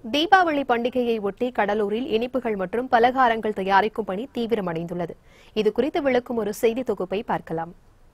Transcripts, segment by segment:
தீபாவளி பண்டிகையை ஒட்டி கடலூரில் இனிப்புகள் மற்றும் பலகாரங்கள் தயாரிக்கும் பணி தீவிரமடைந்துள்ளது இது குறித்து விளக்கும் ஒரு செய்தி தொகுப்பை பார்க்கலாம்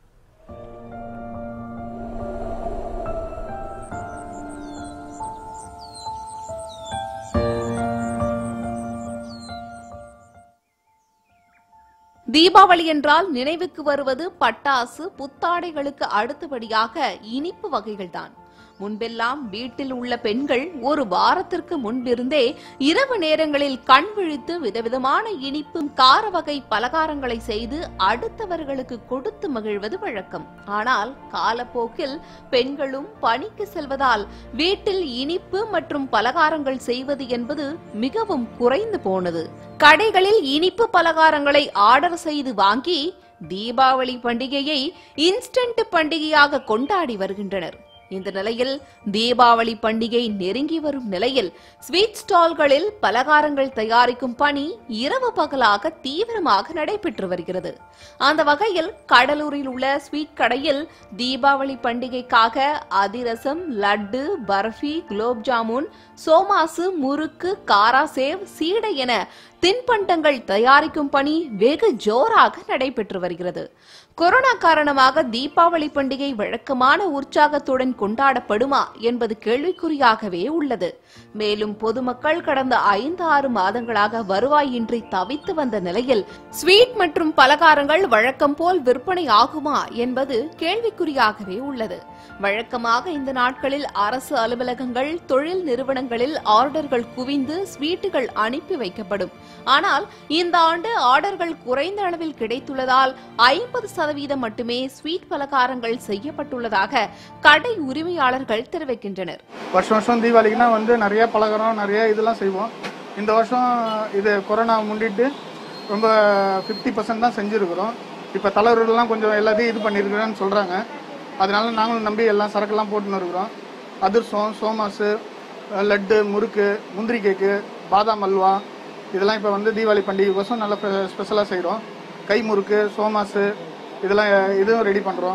தீபாவளி என்றால் நினைவுக்கு வருவது பட்டாசு புத்தாடைகளுக்கு அடுத்தபடியாக இனிப்பு வகைகள்தான் முன்பெல்லாம் வீட்டில் உள்ள பெண்கள் ஒரு வாரத்திற்கு முன்பிருந்தே இரவு நேரங்களில் கண் விழித்து விதவிதமான இனிப்பும் கார வகை பலகாரங்களை செய்து அடுத்தவர்களுக்கு கொடுத்து மகிழ்வது வழக்கம் ஆனால் காலப்போக்கில் பெண்களும் பணிக்கு செல்வதால் வீட்டில் இனிப்பு மற்றும் பலகாரங்கள் செய்வது என்பது மிகவும் குறைந்து போனது கடைகளில் இனிப்பு பலகாரங்களை ஆர்டர் செய்து வாங்கி தீபாவளி பண்டிகையை இன்ஸ்டன்ட் பண்டிகையாக கொண்டாடி வருகின்றனர் இந்த நிலையில் தீபாவளி பண்டிகை நெருங்கி வரும் நிலையில் ஸ்வீட் ஸ்டால்களில் பலகாரங்கள் தயாரிக்கும் பணி இரவு பகலாக தீவிரமாக நடைபெற்று வருகிறது அந்த வகையில் கடலூரில் உள்ள ஸ்வீட் கடையில் தீபாவளி பண்டிகைக்காக அதிரசம் லட்டு பர்ஃபி குலோப் ஜாமுன் சோமாசு முறுக்கு காராசேவ் சீடை என தின்பண்டங்கள் தயாரிக்கும் பணி வெகு ஜோராக நடைபெற்று வருகிறது கொரோனா காரணமாக தீபாவளி பண்டிகை வழக்கமான உற்சாகத்துடன் கொண்டாடப்படுமா என்பது கேள்விக்குறியாகவே உள்ளது மேலும் பொதுமக்கள் கடந்த ஐந்து ஆறு மாதங்களாக வருவாயின்றி தவித்து வந்த நிலையில் ஸ்வீட் மற்றும் பலகாரங்கள் வழக்கம் போல் விற்பனை ஆகுமா என்பது கேள்விக்குறியாகவே உள்ளது வழக்கமாக இந்த நாட்களில் அரசு அலுவலகங்கள் தொழில் நிறுவனங்களில் ஆர்டர்கள் குவிந்து ஸ்வீட்டுகள் அனுப்பி வைக்கப்படும் ஆனால் இந்த ஆண்டு ஆர்டர்கள் குறைந்த அளவில் கிடைத்துள்ளதால் ஐம்பது சதவீதம் மட்டுமே ஸ்வீட் பலகாரங்கள் செய்யப்பட்டுள்ளதாக கடை உரிமையாளர்கள் தெரிவிக்கின்றனர் வருஷம் வருஷம் தீபாவளிக்குனா வந்து நிறைய பலகாரம் நிறைய இதெல்லாம் செய்வோம் இந்த வருஷம் இது கொரோனா முன்னிட்டு ரொம்ப ஃபிஃப்டி பர்சன்ட் தான் செஞ்சுருக்கிறோம் இப்போ தலைவர்கள்லாம் கொஞ்சம் எல்லாத்தையும் இது பண்ணியிருக்கிறேன்னு சொல்கிறாங்க அதனால நாங்களும் நம்பி எல்லாம் சரக்கெல்லாம் போட்டுன்னு இருக்கிறோம் அதிர்சம் சோமாசு லட்டு முறுக்கு முந்திரி கேக்கு பாதாம் அல்வா இதெல்லாம் இப்போ வந்து தீபாவளி பண்டிகைக்கோசம் நல்ல ஸ்பெஷலாக செய்கிறோம் கை முறுக்கு சோமாசு இதெல்லாம் இதுவும் ரெடி பண்ணுறோம்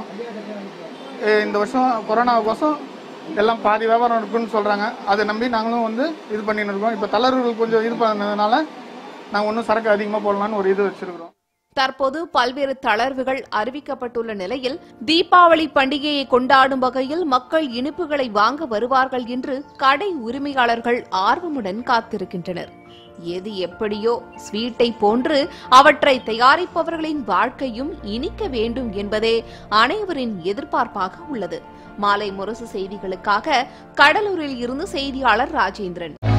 இந்த வருஷம் கொரோனாவுக்கோசம் எல்லாம் பாதி வியாபாரம் இருக்குன்னு சொல்கிறாங்க அதை நம்பி நாங்களும் வந்து இது பண்ணின்னு இருக்கோம் இப்போ தளர்வுகள் கொஞ்சம் இது பண்ணதுனால நாங்கள் ஒன்றும் சரக்கு அதிகமாக போடலான்னு ஒரு இது வச்சுருக்கிறோம் தற்போது பல்வேறு தளர்வுகள் அறிவிக்கப்பட்டுள்ள நிலையில் தீபாவளி பண்டிகையை கொண்டாடும் வகையில் மக்கள் இனிப்புகளை வாங்க வருவார்கள் என்று கடை உரிமையாளர்கள் ஆர்வமுடன் காத்திருக்கின்றனர் எது எப்படியோ ஸ்வீட்டை போன்று அவற்றை தயாரிப்பவர்களின் வாழ்க்கையும் இனிக்க வேண்டும் என்பதே அனைவரின் எதிர்பார்ப்பாக உள்ளது மாலை முரசு செய்திகளுக்காக கடலூரில் இருந்து செய்தியாளர் ராஜேந்திரன்